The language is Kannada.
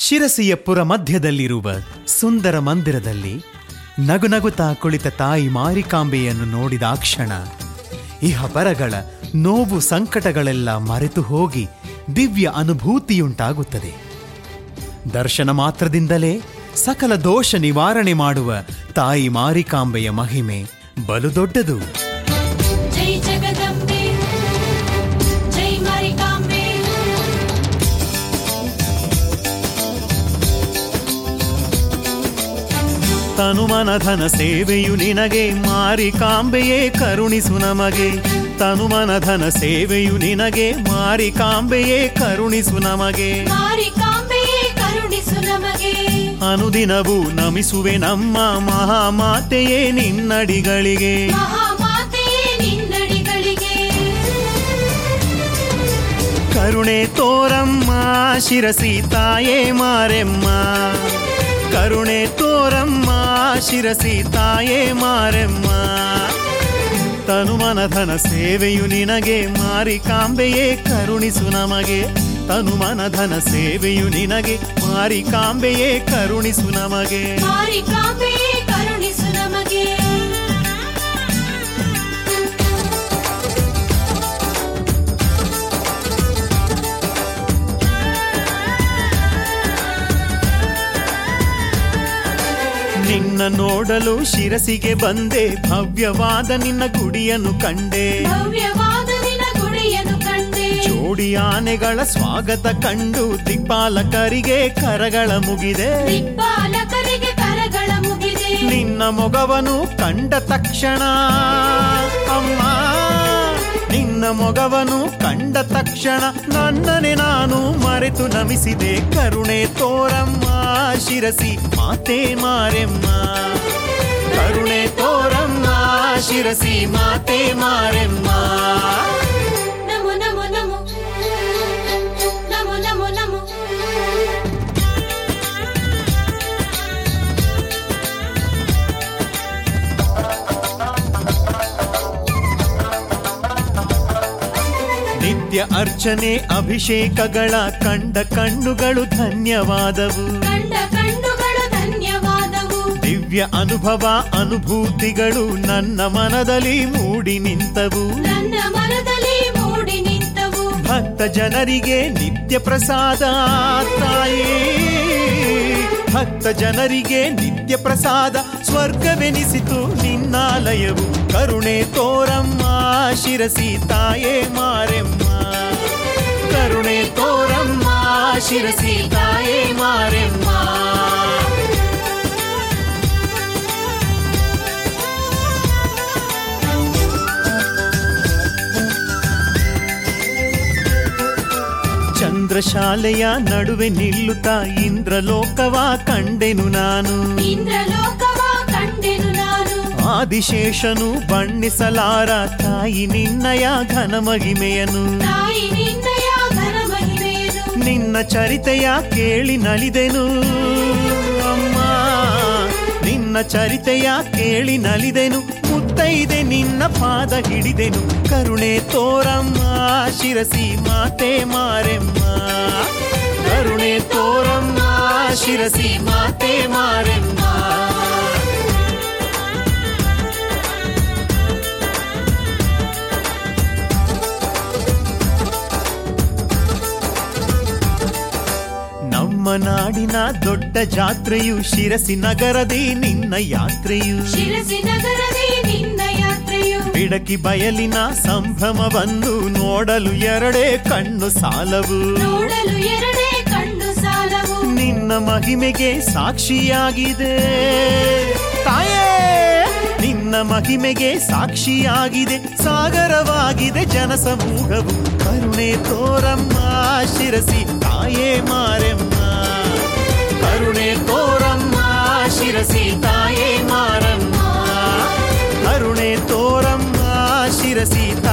ಶಿರಸಿಯ ಪುರ ಮಧ್ಯದಲ್ಲಿರುವ ಸುಂದರ ಮಂದಿರದಲ್ಲಿ ನಗುನಗುತ್ತಾ ಕುಳಿತ ತಾಯಿ ಮಾರಿಕಾಂಬೆಯನ್ನು ನೋಡಿದಾಕ್ಷಣ ಇಹಪರಗಳ ನೋವು ಸಂಕಟಗಳೆಲ್ಲ ಮರೆತು ಹೋಗಿ ದಿವ್ಯ ಅನುಭೂತಿಯುಂಟಾಗುತ್ತದೆ ದರ್ಶನ ಮಾತ್ರದಿಂದಲೇ ಸಕಲ ದೋಷ ನಿವಾರಣೆ ಮಾಡುವ ತಾಯಿ ಮಾರಿಕಾಂಬೆಯ ಮಹಿಮೆ ಬಲು ದೊಡ್ಡದು ಜೈ ಜಗದಂಬೆ ಜೈ ಮಾರಿಕಾಂಬೆ ತನುಮನಧನ ಸೇವೆಯು ನಿನಗೆ ಮಾರಿಕಾಂಬೆಯೇ ಕರುಣಿಸು ನಮಗೆ ತನುಮನಧನ ಸೇವೆಯು ನಿನಗೆ ಮಾರಿಕಾಂಬೆಯೇ ಕರುಣಿಸು ನಮಗೆ ಮಾರಿಕಾಂಬೆಯೇ ಕರುಣಿಸು ನಮಗೆ ಅನುದಿನವೂ ನಮಿಸುವೆ ನಮ್ಮ ಮಹಾಮಾತೆಯೇ ನಿನ್ನಡಿಗಳಿಗೆ ಮಹಾಮಾತೆಯೇ ನಿನ್ನಡಿಗಳಿಗೆ ಕರುಣೆ ತೋರಮ್ಮ ಶಿರಸಿ ತಾಯೇ ಮಾರೆಮ್ಮ ಕರುಣೆ ತೋರಮ್ಮ ಶಿರಸಿ ತಾಯೇ ಮಾರೆಮ್ಮ ತನುಮನಧನ ಸೇವೆಯು ನಿನಗೆ ಮಾರಿಕಾಂಬೆಯೇ ಕರುಣಿಸು ನಮಗೆ ತನುಮನಧನ ಸೇವೆಯು ನಿನಗೆ ಮಾರಿಕಾಂಬೆಯೇ ಕರುಣಿಸು ನಮಗೆ ಮಾರಿಕಾಂಬೆಯೇ ಕರುಣಿಸು ನಮಗೆ ನಿನ್ನ ನೋಡಲು ಶಿರಸಿಗೆ ಬಂದೆ ಭವ್ಯವಾದ ನಿನ್ನ ಗುಡಿಯನ್ನು ಕಂಡೆ ಭವ್ಯವಾದ ನಿನ ಗುಡಿಯನ್ನು ಕಂಡೆ ಜೋಡಿ ಆನೆಗಳ ಸ್ವಾಗತ ಕಂಡು ದಿಕ್ಪಾಲಕರಿಗೆ ಕರಗಳ ಮುಗಿದೆ ದಿಕ್ಪಾಲಕರಿಗೆ ಕರಗಳ ಮುಗಿದೆ ನಿನ್ನ ಮೊಗವನು ಕಂಡ ತಕ್ಷಣ ಅಮ್ಮ ನಿನ್ನ ಮೊಗವನು ಕಂಡ ತಕ್ಷಣ ನನ್ನನೆ ನಾನು ಮರೆತು ನಮಿಸಿದೆ ಕರುಣೆ ತೋರಮ್ಮ ಶಿರಸಿ ಮಾತೆ ಮಾರೆಮ್ಮ ಕರುಣೆ ತೋರಮ್ಮ ಶಿರಸಿ ಮಾತೆ ಮಾರೆಮ್ಮ ನಮೋ ನಮೋ ನಮೋ ನಮೋ ನಮೋ ನಮೋ ನಿತ್ಯ ಅರ್ಚನೆ ಅಭಿಷೇಕಗಳ ಕಂಡ ಕಣ್ಣುಗಳು ಧನ್ಯವಾದವು ಕಂಡ ಕಣ್ಣುಗಳು ಧನ್ಯವಾದವು ದಿವ್ಯ ಅನುಭವ ಅನುಭೂತಿಗಳು ನನ್ನ ಮನದಲ್ಲಿ ಮೂಡಿ ನಿಂತವು ನನ್ನ ಮನದಲ್ಲಿ ಮೂಡಿ ನಿಂತವು ಭಕ್ತ ಜನರಿಗೆ ನಿತ್ಯ ಪ್ರಸಾದ ತಾಯೇ ಭಕ್ತ ಜನರಿಗೆ ನಿತ್ಯ ಪ್ರಸಾದ ಸ್ವರ್ಗವೆನಿಸಿತು ನಿನ್ನಾಲಯವು ಕರುಣೆ ತೋರಮ್ಮ ಶಿರಸಿ ತಾಯೇ ಮಾರೆಮ್ಮ ಕರುಣೆ ತೋರಮ್ಮ ಶಿರಸಿ ತಾಯೇ ಮಾರೆಮ್ಮ ಚಂದ್ರಶಾಲೆಯ ನಡುವೆ ನಿಲ್ಲುತ್ತಾ ಇಂದ್ರಲೋಕವ ಕಂಡೆನು ನಾನು ಇಂದ್ರಲೋಕವ ಕಂಡೆನು ನಾನು ಆದಿಶೇಷನು ಬಣ್ಣಿಸಲಾರ ತಾಯಿ ನಿನ್ನಯ ಘನ ಮಹಿಮೆಯನು ತಾಯಿ ನಿನ್ನಯ ಘನ ಮಹಿಮೆಯನು ನಿನ್ನ ಚರಿತೆಯ ಕೇಳಿ ನಲಿದೆನು ಅಮ್ಮ ನಿನ್ನ ಚರಿತೆಯ ಕೇಳಿ ನಲಿದೆನು ಮುತ್ತೈದೆ ನಿನ್ನ ಪಾದ ಹಿಡಿದೆನು ಕರುಣೆ ತೋರಮ್ಮ ಶಿರಸಿ ಮಾತೆ ಮಾರೆಮ್ಮ ಕರುಣೆ ತೋರಮ್ಮ ಶಿರಸಿ ಮಾತೆ ಮಾರೆಮ್ಮ ನಮ್ಮ ನಾಡಿನ ದೊಡ್ಡ ಜಾತ್ರೆಯು ಶಿರಸಿ ನಗರದಿ ನಿನ್ನ ಯಾತ್ರೆಯು ಶಿರಸಿ ನಗರದೇ ನಿನ್ನ ಯಾತ್ರೆಯು ಬಿಡಕಿ ಬಯಲಿನ ಸಂಭ್ರಮವನ್ನು ನೋಡಲು ಎರಡೇ ಕಣ್ಣು ಸಾಲವು ನೋಡಲು ಎರಡೇ ಕಣ್ಣು ಸಾಲವು ನಿನ್ನ ಮಹಿಮೆಗೆ ಸಾಕ್ಷಿಯಾಗಿದೆ ತಾಯೇ ನಿನ್ನ ಮಹಿಮೆಗೆ ಸಾಕ್ಷಿಯಾಗಿದೆ ಸಾಗರವಾಗಿದೆ ಜನಸಮೂಹವು ಕರುಣೆ ತೋರಮ್ಮ ಶಿರಸಿ ತಾಯೇ ಮಾರೆಮ್ಮ ಕರುಣೆ ತೋರಮ್ಮ ಶಿರಸಿ ತಾಯೇ ಮಾರಮ್ಮ ಕರುಣೆ ತೋರಮ್ಮ ಶಿರಸಿ